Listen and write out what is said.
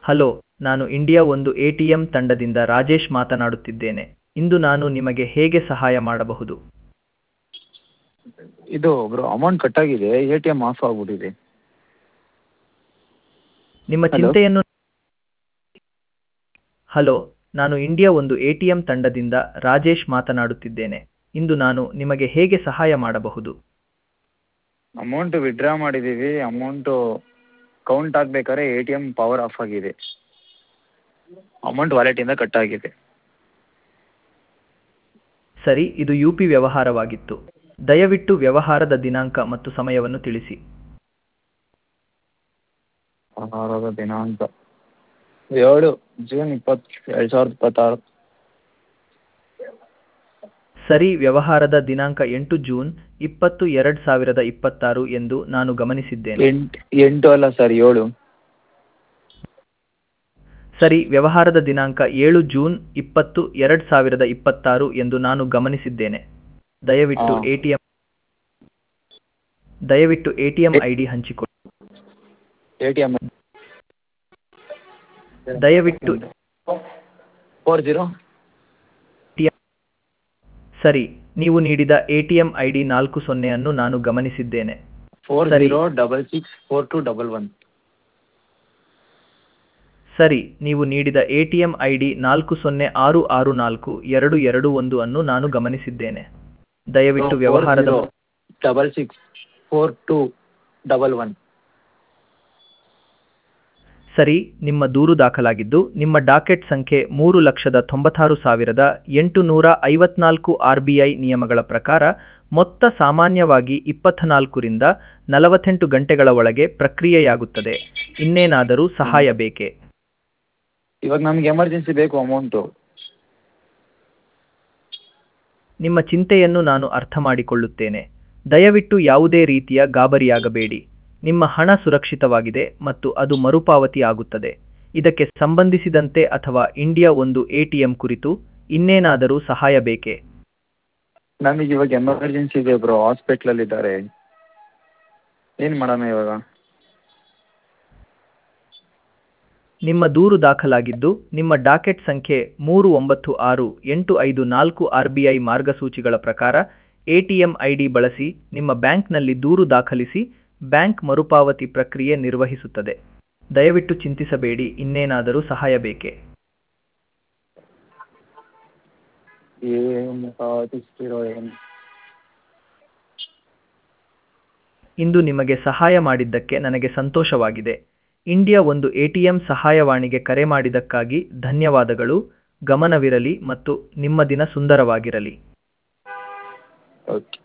Hello ನಾನು India ಒಂದು A T M ತಂಡದಿಂದ ರಾಜೇಶ್ ಮಾತನಾಡುತ್ತಿದ್ದೇನೆ ಇಂದು ನಾನು ನಿಮಗೆ ಹೇಗೆ ಸಹಾಯ ಮಾಡಬಹುದು ಇದು ಬ್ರೋ ಅಮೌಂಟ್ ಕಟ್ಟಾಗಿದೆ ಎ ಟಿ ಎಮ್ ಆಫ್ ಆಗಿಬಿಟ್ಟಿದೆ ನಿಮ್ಮ Hello? ಚಿಂತೆಯನ್ನು ಹಲೋ ನಾನು ಇಂಡಿಯಾ ಒಂದು ಎ ಟಿ ಎಂ ತಂಡದಿಂದ ರಾಜೇಶ್ ಮಾತನಾಡುತ್ತಿದ್ದೇನೆ ಇಂದು ನಾನು ನಿಮಗೆ ಹೇಗೆ ಸಹಾಯ ಮಾಡಬಹುದು ಅಮೌಂಟ್ ವಿಡ್ರಾ ಮಾಡಿದ್ದೀವಿ ಅಮೌಂಟು ಕೌಂಟ್ ಆಗಬೇಕಾದ್ರೆ A T M power off ಆಗಿದೆ ಅಮೌಂಟ್ ವಾಲೆಟಿಂದ ಕಟ್ಟಾಗಿದೆ ಸರಿ ಇದು ಯು ಪಿ ವ್ಯವಹಾರವಾಗಿತ್ತು ದಯವಿಟ್ಟು ವ್ಯವಹಾರದ ದಿನಾಂಕ ಮತ್ತು ಸಮಯವನ್ನು ತಿಳಿಸಿ ವ್ಯವಹಾರದ ದಿನಾಂಕ ಏಳು ಜೂನ್ ಇಪ್ಪತ್ತು ಎರಡು ಸಾವಿರದ ಇಪ್ಪತ್ತಾರು ಸರಿ ವ್ಯವಹಾರದ ದಿನಾಂಕ ಎಂಟು ಜೂನ್ ಇಪ್ಪತ್ತು ಎರಡು ಸಾವಿರದ ಇಪ್ಪತ್ತಾರು ಎಂದು ನಾನು ಗಮನಿಸಿದ್ದೇನೆ ಎಂಟು ಎಂಟು ಅಲ್ಲ ಸರ್ ಏಳು ಸರಿ ವ್ಯವಹಾರದ ದಿನಾಂಕ ಏಳು ಜೂನ್ ಇಪ್ಪತ್ತು ಎರಡು ಸಾವಿರದ ಇಪ್ಪತ್ತಾರು ಎಂದು ನಾನು ಗಮನಿಸಿದ್ದೇನೆ ದಯವಿಟ್ಟು ಹಾ. ಎಟಿಎಂ ದಯವಿಟ್ಟು ಎಟಿಎಂ ಐ ಡಿ ಹಂಚಿಕೊಳ್ಳಿ ಎ ಟಿ ಎಮ್ ದಯವಿಟ್ಟು ಫೋರ್ ಜೀರೋ ಸರಿ ನೀವು ನೀಡಿದ ಎಟಿಎಂ ಐ ಡಿ ನಾಲ್ಕು ಸೊನ್ನೆಯನ್ನು ನಾನು ಗಮನಿಸಿದ್ದೇನೆ ಫೋರ್ ಸರಿ. Zero double six four two double one ಸರಿ ನೀವು ನೀಡಿದ ಎಟಿಎಂ ಐ ಡಿ ನಾಲ್ಕು ಸೊನ್ನೆ ಆರು ಆರು ನಾಲ್ಕು ಎರಡು ಎರಡು ಒಂದು ಅನ್ನು ನಾನು ಗಮನಿಸಿದ್ದೇನೆ ದಯವಿಟ್ಟು ವ್ಯವಹಾರದ double six four two double one ಸರಿ ನಿಮ್ಮ ದೂರು ದಾಖಲಾಗಿದ್ದು ನಿಮ್ಮ ಡಾಕೆಟ್ ಸಂಖ್ಯೆ ಮೂರು ಲಕ್ಷದ ತೊಂಬತ್ತಾರು ಸಾವಿರದ ಎಂಟು ನೂರ ಐವತ್ನಾಲ್ಕು ಆರ್ ಬಿ ಐ ನಿಯಮಗಳ ಪ್ರಕಾರ ಮೊತ್ತ ಸಾಮಾನ್ಯವಾಗಿ ಇಪ್ಪತ್ನಾಲ್ಕರಿಂದ ನಲವತ್ತೆಂಟು ಗಂಟೆಗಳ ಒಳಗೆ ಪ್ರಕ್ರಿಯೆಯಾಗುತ್ತದೆ ಇನ್ನೇನಾದರೂ ಸಹಾಯ ಬೇಕೇ ಇವಾಗ ನಮ್ಗೆ ಎಮರ್ಜೆನ್ಸಿ ಬೇಕು ಅಮೌಂಟು ನಿಮ್ಮ ಚಿಂತೆಯನ್ನು ನಾನು ಅರ್ಥ ಮಾಡಿಕೊಳ್ಳುತ್ತೇನೆ ದಯವಿಟ್ಟು ಯಾವುದೇ ರೀತಿಯ ಗಾಬರಿಯಾಗಬೇಡಿ ನಿಮ್ಮ ಹಣ ಸುರಕ್ಷಿತವಾಗಿದೆ ಮತ್ತು ಅದು ಮರುಪಾವತಿ ಆಗುತ್ತದೆ ಇದಕ್ಕೆ ಸಂಬಂಧಿಸಿದಂತೆ ಅಥವಾ ಇಂಡಿಯಾ ಒಂದು ಎಟಿಎಂ ಕುರಿತು ಇನ್ನೇನಾದರೂ ಸಹಾಯ ಬೇಕೇ ನಮಗೆ ಇವಾಗ ಎಮರ್ಜೆನ್ಸಿ ಇದೆ ಬ್ರೋ ಹಾಸ್ಪಿಟ್ಲಲ್ಲಿದ್ದಾರೆ ಏನು ಮಾಡೋಣ ಇವಾಗ ನಿಮ್ಮ ದೂರು ದಾಖಲಾಗಿದ್ದು ನಿಮ್ಮ ಡಾಕೆಟ್ ಸಂಖ್ಯೆ ಮೂರು ಒಂಬತ್ತು ಆರು ಎಂಟು ಐದು ನಾಲ್ಕು ಆರ್ ಬಿ ಐ ಮಾರ್ಗಸೂಚಿಗಳ ಪ್ರಕಾರ ಎಟಿಎಂ ಐ ಡಿ ಬಳಸಿ ನಿಮ್ಮ ಬ್ಯಾಂಕ್ನಲ್ಲಿ ದೂರು ದಾಖಲಿಸಿ ಬ್ಯಾಂಕ್ ಮರುಪಾವತಿ ಪ್ರಕ್ರಿಯೆ ನಿರ್ವಹಿಸುತ್ತದೆ ದಯವಿಟ್ಟು ಚಿಂತಿಸಬೇಡಿ ಇನ್ನೇನಾದರೂ ಸಹಾಯ ಬೇಕೇ ಏನು ಪಾವತಿಸ್ತಿರೋ ಏನು ಇಂದು ನಿಮಗೆ ಸಹಾಯ ಮಾಡಿದ್ದಕ್ಕೆ ನನಗೆ ಸಂತೋಷವಾಗಿದೆ ಇಂಡಿಯಾ ಒಂದು ಎಟಿಎಂ ಸಹಾಯವಾಣಿಗೆ ಕರೆ ಮಾಡಿದ್ದಕ್ಕಾಗಿ ಧನ್ಯವಾದಗಳು ಗಮನವಿರಲಿ ಮತ್ತು ನಿಮ್ಮ ದಿನ ಸುಂದರವಾಗಿರಲಿ ಓಕೆ